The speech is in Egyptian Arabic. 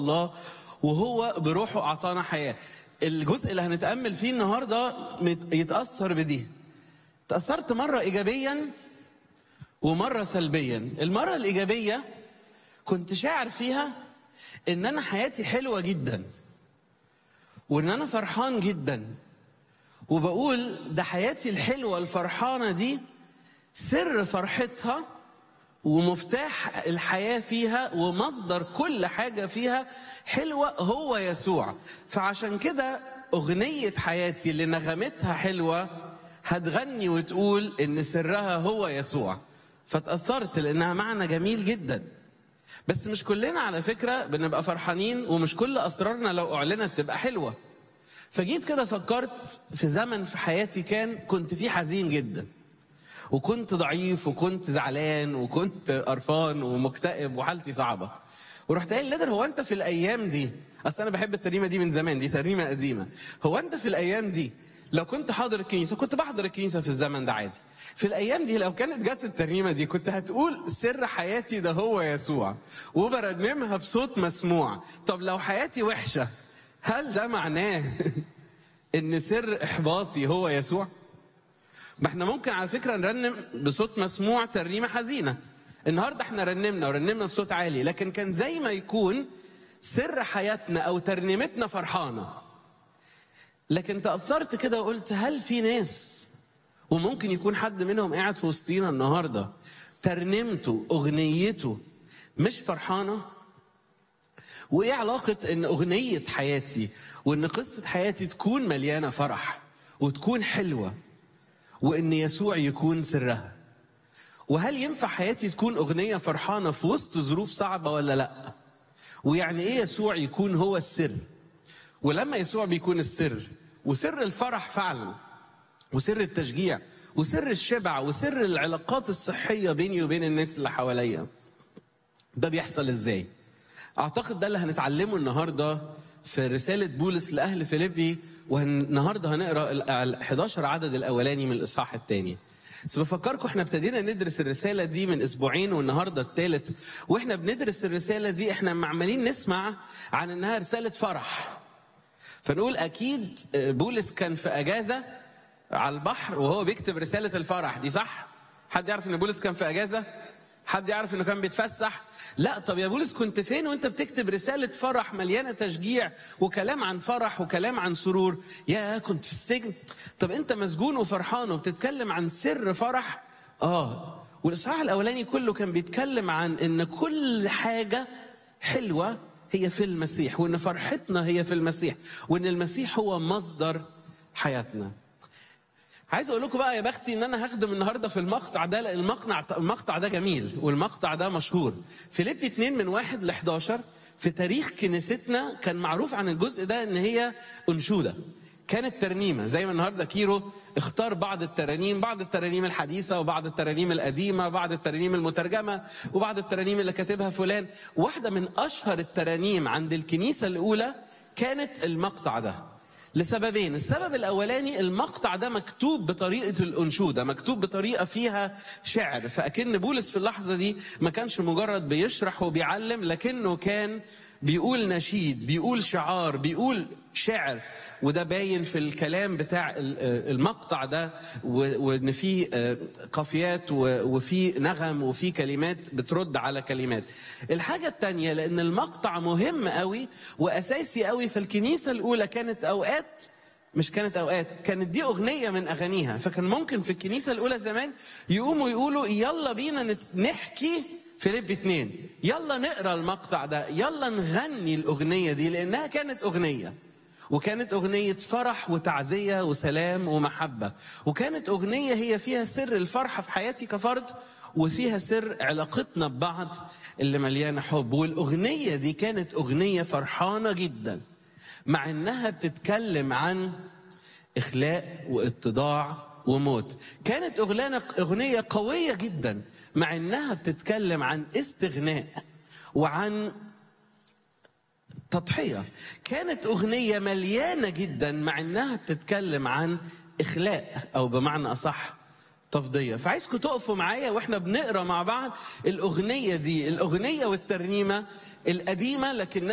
الله وهو بروحه اعطانا حياه الجزء اللي هنتامل فيه النهارده مت- يتاثر بدي تاثرت مره ايجابيا ومره سلبيا المره الايجابيه كنت شاعر فيها ان انا حياتي حلوه جدا وان انا فرحان جدا وبقول ده حياتي الحلوه الفرحانه دي سر فرحتها ومفتاح الحياة فيها ومصدر كل حاجة فيها حلوة هو يسوع فعشان كده أغنية حياتي اللي نغمتها حلوة هتغني وتقول إن سرها هو يسوع فتأثرت لأنها معنى جميل جدا بس مش كلنا على فكرة بنبقى فرحانين ومش كل أسرارنا لو أعلنت تبقى حلوة فجيت كده فكرت في زمن في حياتي كان كنت فيه حزين جدا وكنت ضعيف وكنت زعلان وكنت قرفان ومكتئب وحالتي صعبه ورحت قايل نادر هو انت في الايام دي اصل انا بحب الترنيمه دي من زمان دي ترنيمه قديمه هو انت في الايام دي لو كنت حاضر الكنيسه كنت بحضر الكنيسه في الزمن ده عادي في الايام دي لو كانت جت الترنيمه دي كنت هتقول سر حياتي ده هو يسوع وبرنمها بصوت مسموع طب لو حياتي وحشه هل ده معناه ان سر احباطي هو يسوع ما احنا ممكن على فكره نرنم بصوت مسموع ترنيمه حزينه النهارده احنا رنمنا ورنمنا بصوت عالي لكن كان زي ما يكون سر حياتنا او ترنيمتنا فرحانه لكن تاثرت كده وقلت هل في ناس وممكن يكون حد منهم قاعد في وسطينا النهارده ترنيمته اغنيته مش فرحانه وايه علاقه ان اغنيه حياتي وان قصه حياتي تكون مليانه فرح وتكون حلوه وان يسوع يكون سرها وهل ينفع حياتي تكون اغنيه فرحانه في وسط ظروف صعبه ولا لا ويعني ايه يسوع يكون هو السر ولما يسوع بيكون السر وسر الفرح فعلا وسر التشجيع وسر الشبع وسر العلاقات الصحيه بيني وبين الناس اللي حواليا ده بيحصل ازاي اعتقد ده اللي هنتعلمه النهارده في رساله بولس لاهل فيليبي والنهارده هنقرا ال 11 عدد الاولاني من الاصحاح الثاني بس بفكركم احنا ابتدينا ندرس الرساله دي من اسبوعين والنهارده الثالث واحنا بندرس الرساله دي احنا عمالين نسمع عن انها رساله فرح فنقول اكيد بولس كان في اجازه على البحر وهو بيكتب رساله الفرح دي صح حد يعرف ان بولس كان في اجازه حد يعرف انه كان بيتفسح لا طب يا بولس كنت فين وانت بتكتب رسالة فرح مليانة تشجيع وكلام عن فرح وكلام عن سرور يا كنت في السجن طب انت مسجون وفرحان وبتتكلم عن سر فرح اه والاصحاح الاولاني كله كان بيتكلم عن ان كل حاجة حلوة هي في المسيح وان فرحتنا هي في المسيح وان المسيح هو مصدر حياتنا عايز اقول لكم بقى يا بختي ان انا هخدم النهارده في المقطع ده لأن المقطع المقطع ده جميل والمقطع ده مشهور فيليب 2 من 1 ل 11 في تاريخ كنيستنا كان معروف عن الجزء ده ان هي انشوده كانت ترنيمه زي ما النهارده كيرو اختار بعض الترانيم بعض الترانيم الحديثه وبعض الترانيم القديمه بعض الترانيم المترجمه وبعض الترانيم اللي كاتبها فلان واحده من اشهر الترانيم عند الكنيسه الاولى كانت المقطع ده لسببين السبب الاولاني المقطع ده مكتوب بطريقه الانشوده مكتوب بطريقه فيها شعر فاكن بولس في اللحظه دي ما كانش مجرد بيشرح وبيعلم لكنه كان بيقول نشيد بيقول شعار بيقول شعر وده باين في الكلام بتاع المقطع ده وان فيه قافيات وفي نغم وفي كلمات بترد على كلمات الحاجه الثانيه لان المقطع مهم قوي واساسي قوي في الكنيسه الاولى كانت اوقات مش كانت اوقات كانت دي اغنيه من اغانيها فكان ممكن في الكنيسه الاولى زمان يقوموا يقولوا يلا بينا نحكي فيليب اتنين يلا نقرا المقطع ده يلا نغني الاغنيه دي لانها كانت اغنيه وكانت أغنية فرح وتعزية وسلام ومحبة وكانت أغنية هي فيها سر الفرحة في حياتي كفرد وفيها سر علاقتنا ببعض اللي مليانة حب والأغنية دي كانت أغنية فرحانة جدا مع إنها بتتكلم عن إخلاء واتضاع وموت كانت أغنية قوية جدا مع إنها بتتكلم عن استغناء وعن تضحية كانت أغنية مليانة جدا مع إنها بتتكلم عن إخلاء أو بمعنى أصح تفضية فعايزكم تقفوا معايا وإحنا بنقرأ مع بعض الأغنية دي الأغنية والترنيمة القديمة لكن